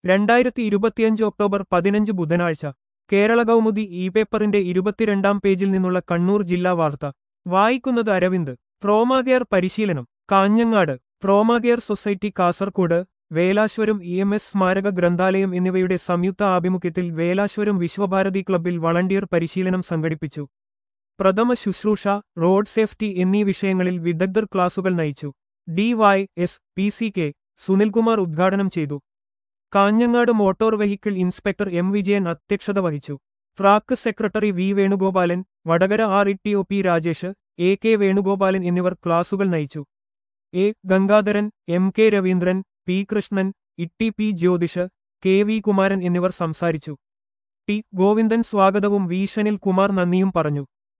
രണ്ടായിരത്തി ഇരുപത്തിയഞ്ച് ഒക്ടോബർ പതിനഞ്ച് ബുധനാഴ്ച കേരള കൗമുദി ഇ പേപ്പറിന്റെ ഇരുപത്തിരണ്ടാം പേജിൽ നിന്നുള്ള കണ്ണൂർ ജില്ലാ വാർത്ത വായിക്കുന്നത് അരവിന്ദ് ട്രോമാകെയർ പരിശീലനം Kanhangad trauma care society Kasaragod Velashwaram E M S സ്മാരക ഗ്രന്ഥാലയം എന്നിവയുടെ സംയുക്ത ആഭിമുഖ്യത്തിൽ വേലാശ്വരം വിശ്വഭാരതി ക്ലബ്ബിൽ വളണ്ടിയർ പരിശീലനം സംഘടിപ്പിച്ചു പ്രഥമ ശുശ്രൂഷ റോഡ് സേഫ്റ്റി എന്നീ വിഷയങ്ങളിൽ വിദഗ്ധർ ക്ലാസുകൾ നയിച്ചു D Y S P C K Sunilkumar ഉദ്ഘാടനം ചെയ്തു Kanhangad motor vehicle inspector M Vijayan അധ്യക്ഷത വഹിച്ചു Track secretary V Venugopalan Vadakara R E T O P Rajesh A K Venugopalan എന്നിവർ ക്ലാസുകൾ നയിച്ചു A Gangadharan M K Raveendran P Krishnan Itty P Jyothish K V Kumaran എന്നിവർ സംസാരിച്ചു ടി ഗോവിന്ദൻ സ്വാഗതവും വി ഷനിൽ കുമാർ നന്ദിയും പറഞ്ഞു